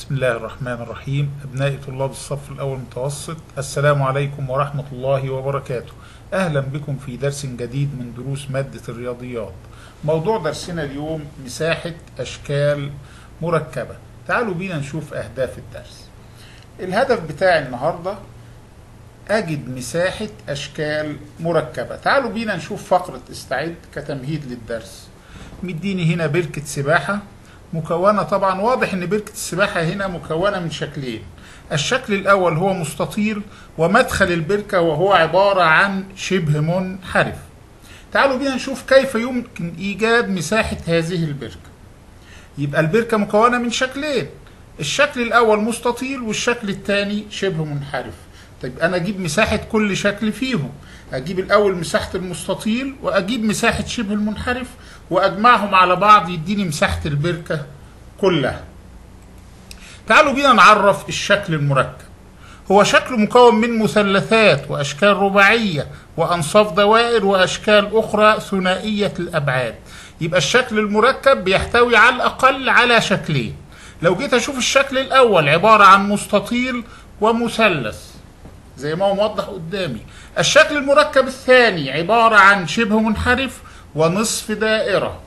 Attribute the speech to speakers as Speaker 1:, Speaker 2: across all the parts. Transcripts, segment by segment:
Speaker 1: بسم الله الرحمن الرحيم أبناء طلاب الصف الأول متوسط السلام عليكم ورحمة الله وبركاته أهلا بكم في درس جديد من دروس مادة الرياضيات موضوع درسنا اليوم مساحة أشكال مركبة تعالوا بينا نشوف أهداف الدرس الهدف بتاعي النهاردة أجد مساحة أشكال مركبة تعالوا بينا نشوف فقرة استعد كتمهيد للدرس مديني هنا بركة سباحة مكونة طبعا واضح ان بركة السباحة هنا مكونة من شكلين الشكل الاول هو مستطيل ومدخل البركة وهو عبارة عن شبه منحرف تعالوا بينا نشوف كيف يمكن ايجاد مساحة هذه البركة يبقى البركة مكونة من شكلين الشكل الاول مستطيل والشكل الثاني شبه منحرف طيب انا اجيب مساحة كل شكل فيهم اجيب الاول مساحة المستطيل واجيب مساحة شبه المنحرف واجمعهم على بعض يديني مساحة البركة كلها تعالوا بينا نعرف الشكل المركب هو شكل مكون من مثلثات واشكال رباعية وانصاف دوائر واشكال اخرى ثنائية الابعاد يبقى الشكل المركب بيحتوي على الاقل على شكلين لو جيت اشوف الشكل الاول عبارة عن مستطيل ومثلث زي ما هو موضح قدامي الشكل المركب الثاني عبارة عن شبه منحرف ونصف دائرة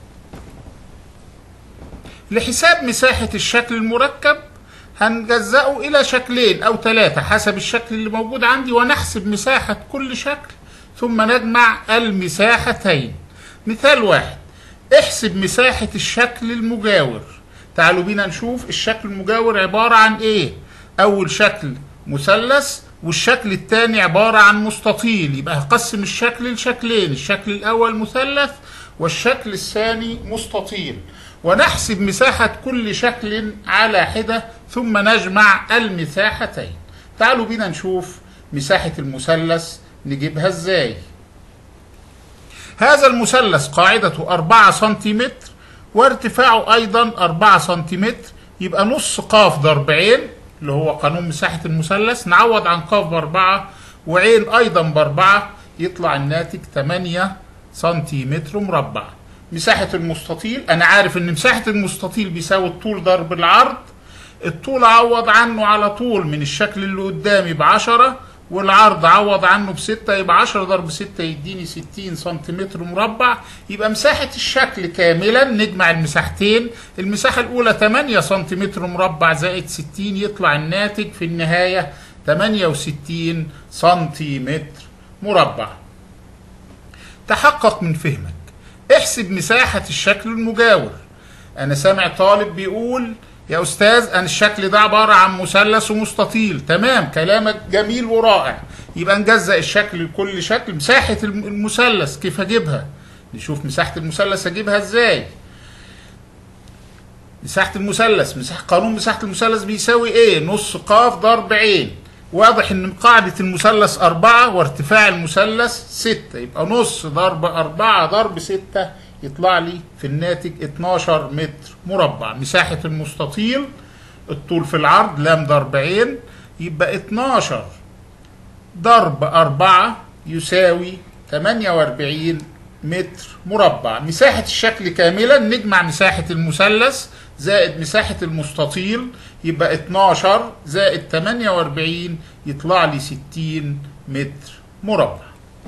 Speaker 1: لحساب مساحة الشكل المركب هنجزأه إلى شكلين أو ثلاثة حسب الشكل اللي موجود عندي ونحسب مساحة كل شكل ثم نجمع المساحتين مثال واحد احسب مساحة الشكل المجاور تعالوا بينا نشوف الشكل المجاور عبارة عن ايه اول شكل مثلث والشكل الثاني عبارة عن مستطيل يبقى هقسم الشكل لشكلين الشكل الأول مثلث والشكل الثاني مستطيل ونحسب مساحة كل شكل على حدة ثم نجمع المساحتين تعالوا بينا نشوف مساحة المثلث نجيبها ازاي هذا المثلث قاعدته 4 سنتيمتر وارتفاعه أيضا 4 سنتيمتر يبقى نص قاف ضرب عين اللي هو قانون مساحة المثلث نعوض عن قاف بأربعة وعين أيضا بأربعة يطلع الناتج 8 سنتيمتر مربع مساحة المستطيل أنا عارف إن مساحة المستطيل بيساوي الطول ضرب العرض الطول أعوض عنه على طول من الشكل اللي قدامي بعشرة والعرض عوض عنه بستة يبقى 10 ضرب 6 يديني 60 سنتيمتر مربع يبقى مساحة الشكل كاملا نجمع المساحتين المساحة الأولى 8 سنتيمتر مربع زائد 60 يطلع الناتج في النهاية 68 سنتيمتر مربع تحقق من فهمك احسب مساحة الشكل المجاور أنا سامع طالب بيقول يا استاذ انا الشكل ده عباره عن مثلث ومستطيل تمام كلامك جميل ورائع يبقى نجزأ الشكل لكل شكل مساحه المثلث كيف اجيبها نشوف مساحه المثلث اجيبها ازاي مساحه المثلث مساحه قانون مساحه المثلث بيساوي ايه نص قاف ضرب عين واضح ان قاعدة المثلث أربعة وارتفاع المثلث ستة يبقى نص ضرب أربعة ضرب ستة يطلع لي في الناتج 12 متر مربع مساحة المستطيل الطول في العرض لام ضرب عين يبقى 12 ضرب 4 يساوي 48 متر مربع مساحة الشكل كاملا نجمع مساحة المثلث زائد مساحة المستطيل يبقى 12 زائد 48 يطلع لي 60 متر مربع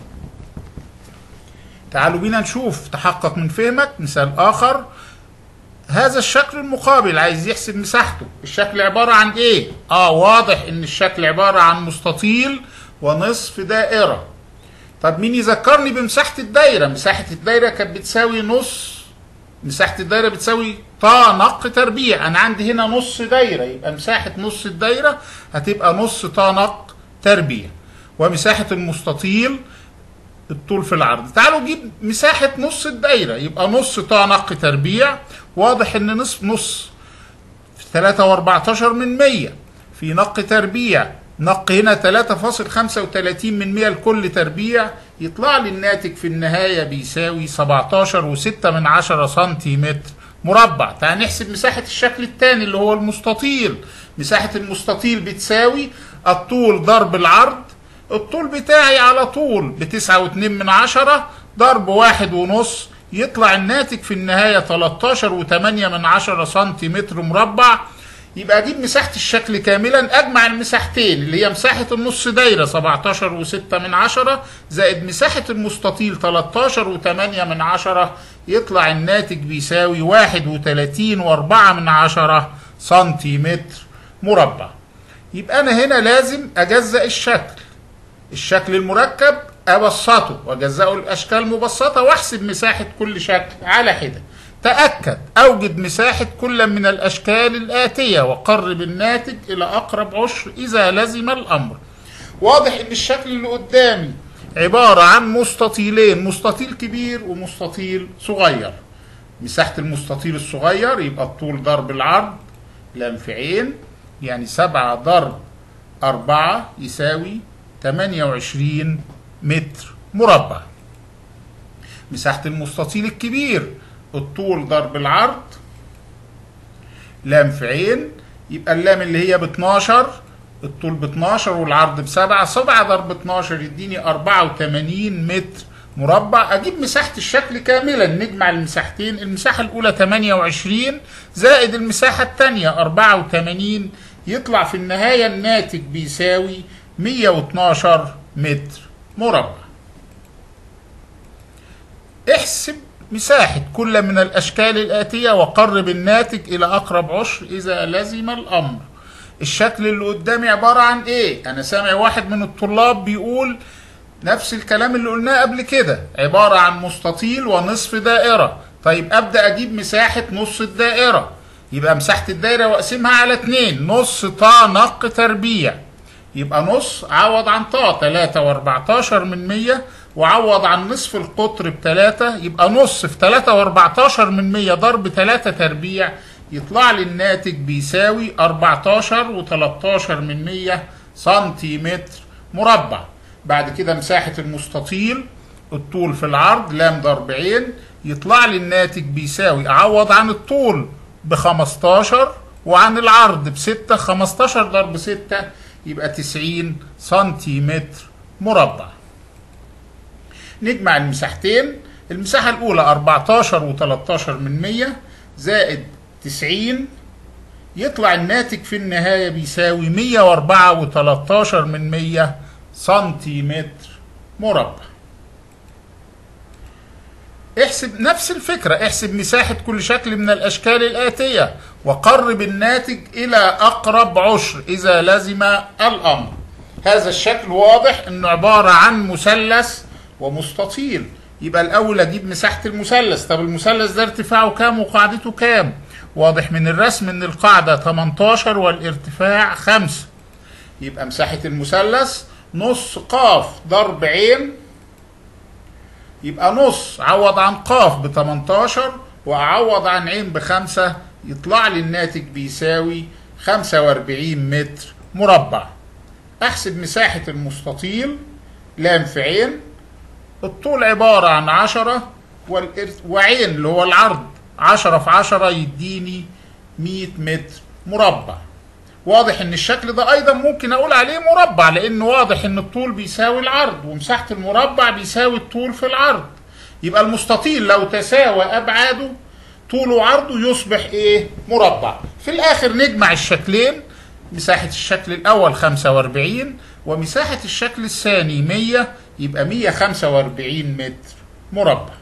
Speaker 1: تعالوا بينا نشوف تحقق من فهمك مثال آخر هذا الشكل المقابل عايز يحسب مساحته الشكل عبارة عن ايه اه واضح ان الشكل عبارة عن مستطيل ونصف دائرة طب مين يذكرني بمساحة الدايرة مساحة الدايرة كانت بتساوي نص مساحة الدايرة بتساوي طا نق تربيع انا عندي هنا نص دايرة يبقى مساحة نص الدايرة هتبقى نص طا نق تربيع ومساحة المستطيل الطول في العرض تعالوا نجيب مساحة نص الدايرة يبقى نص طا نق تربيع واضح ان نصف نص في 3 و14 من 100 في نق تربيع نق هنا 3.35 من 100 لكل تربيع يطلع لي الناتج في النهاية بيساوي 17 و6 من 10 سنتيمتر مربع تعال نحسب مساحة الشكل الثاني اللي هو المستطيل مساحة المستطيل بتساوي الطول ضرب العرض الطول بتاعي على طول بتسعة واتنين من عشرة ضرب واحد ونص يطلع الناتج في النهاية 13 وتمانية من عشرة سنتيمتر مربع يبقى اجيب مساحة الشكل كاملا اجمع المساحتين اللي هي مساحة النص دايرة 17 و6 من عشرة زائد مساحة المستطيل 13 و8 من عشرة يطلع الناتج بيساوي 31 و4 من عشرة سنتيمتر مربع يبقى انا هنا لازم اجزأ الشكل الشكل المركب ابسطه واجزأه لاشكال مبسطة واحسب مساحة كل شكل على حدة تأكد أوجد مساحة كل من الأشكال الآتية وقرب الناتج إلى أقرب عشر إذا لزم الأمر واضح إن الشكل اللي قدامي عبارة عن مستطيلين مستطيل كبير ومستطيل صغير مساحة المستطيل الصغير يبقى الطول ضرب العرض لام في عين يعني سبعة ضرب أربعة يساوي تمانية وعشرين متر مربع مساحة المستطيل الكبير الطول ضرب العرض لام في عين يبقى اللام اللي هي ب 12 الطول ب 12 والعرض ب 7 7 ضرب 12 يديني 84 متر مربع اجيب مساحة الشكل كاملا نجمع المساحتين المساحة الاولى 28 زائد المساحة الثانية 84 يطلع في النهاية الناتج بيساوي 112 متر مربع احسب مساحة كل من الأشكال الآتية وقرب الناتج إلى أقرب عشر إذا لزم الأمر الشكل اللي قدامي عبارة عن إيه؟ أنا سامع واحد من الطلاب بيقول نفس الكلام اللي قلناه قبل كده عبارة عن مستطيل ونصف دائرة طيب أبدأ أجيب مساحة نص الدائرة يبقى مساحة الدائرة وأقسمها على اتنين نص طا نق تربيع يبقى نص عوض عن طا 3 و14 من 100 وعوض عن نصف القطر بتلاتة يبقى نص في تلاتة واربعتاشر من مية ضرب تلاتة تربيع يطلع لي الناتج بيساوي اربعتاشر وتلاتاشر من مية سنتيمتر مربع بعد كده مساحة المستطيل الطول في العرض لام ضرب عين يطلع لي الناتج بيساوي اعوض عن الطول بخمستاشر وعن العرض بستة خمستاشر ضرب ستة يبقى تسعين سنتيمتر مربع نجمع المساحتين المساحة الأولى 14 و13 من 100 زائد 90 يطلع الناتج في النهاية بيساوي 104 و13 من 100 سنتيمتر مربع احسب نفس الفكرة احسب مساحة كل شكل من الأشكال الآتية وقرب الناتج إلى أقرب عشر إذا لزم الأمر هذا الشكل واضح أنه عبارة عن مثلث ومستطيل يبقى الاول اجيب مساحه المثلث طب المثلث ده ارتفاعه كام وقاعدته كام واضح من الرسم ان القاعده 18 والارتفاع 5 يبقى مساحه المثلث نص قاف ضرب عين يبقى نص عوض عن قاف ب 18 واعوض عن عين بخمسة يطلع لي الناتج بيساوي 45 متر مربع احسب مساحه المستطيل لام في عين الطول عبارة عن عشرة والإرث وعين اللي هو العرض عشرة في عشرة يديني مية متر مربع واضح ان الشكل ده ايضا ممكن اقول عليه مربع لان واضح ان الطول بيساوي العرض ومساحة المربع بيساوي الطول في العرض يبقى المستطيل لو تساوى ابعاده طوله وعرضه يصبح ايه مربع في الاخر نجمع الشكلين مساحة الشكل الاول 45 ومساحة الشكل الثاني 100 يبقى 145 متر مربع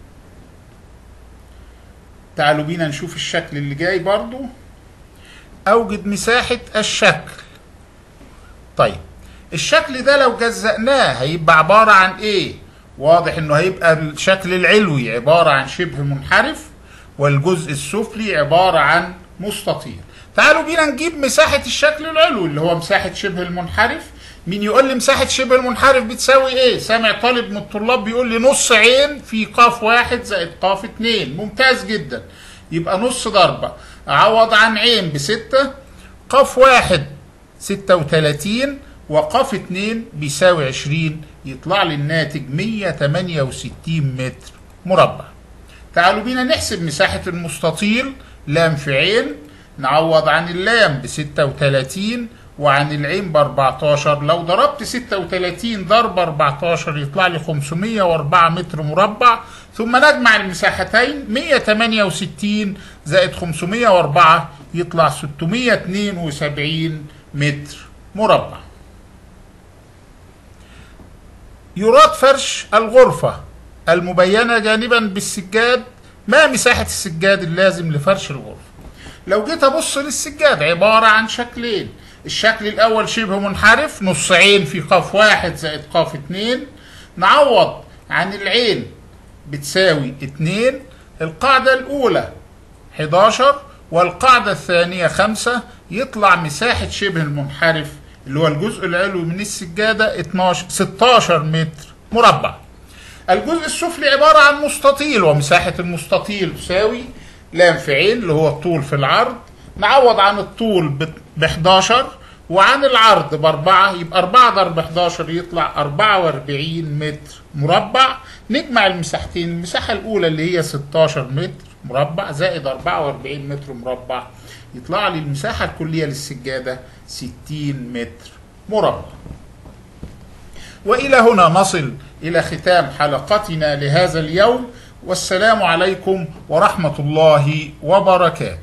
Speaker 1: تعالوا بينا نشوف الشكل اللي جاي برضو اوجد مساحة الشكل طيب الشكل ده لو جزأناه هيبقى عبارة عن ايه واضح انه هيبقى الشكل العلوي عبارة عن شبه منحرف والجزء السفلي عبارة عن مستطيل تعالوا بينا نجيب مساحة الشكل العلوي اللي هو مساحة شبه المنحرف مين يقول لي مساحة شبه المنحرف بتساوي ايه؟ سامع طالب من الطلاب بيقول لي نص عين في قاف واحد زائد قاف اتنين ممتاز جدا يبقى نص ضربة أعوض عن عين بستة قاف واحد ستة وتلاتين وقاف اتنين بيساوي عشرين يطلع لي الناتج مية تمانية وستين متر مربع تعالوا بينا نحسب مساحة المستطيل لام في عين نعوض عن اللام بستة وتلاتين وعن العين ب 14 لو ضربت 36 ضرب 14 يطلع لي 504 متر مربع ثم نجمع المساحتين 168 زائد 504 يطلع 672 متر مربع يراد فرش الغرفة المبينة جانبا بالسجاد ما مساحة السجاد اللازم لفرش الغرفة لو جيت أبص للسجاد عبارة عن شكلين الشكل الأول شبه منحرف نص عين في قاف واحد زائد قاف اتنين نعوض عن العين بتساوي اتنين القاعدة الأولى 11 والقاعدة الثانية 5 يطلع مساحة شبه المنحرف اللي هو الجزء العلوي من السجادة 12 16 متر مربع الجزء السفلي عبارة عن مستطيل ومساحة المستطيل تساوي لام في عين اللي هو الطول في العرض نعوض عن الطول ب 11 وعن العرض بأربعة يبقى 4 ضرب 11 يطلع 44 متر مربع نجمع المساحتين المساحة الأولى اللي هي 16 متر مربع زائد 44 متر مربع يطلع لي المساحة الكلية للسجادة 60 متر مربع وإلى هنا نصل إلى ختام حلقتنا لهذا اليوم والسلام عليكم ورحمة الله وبركاته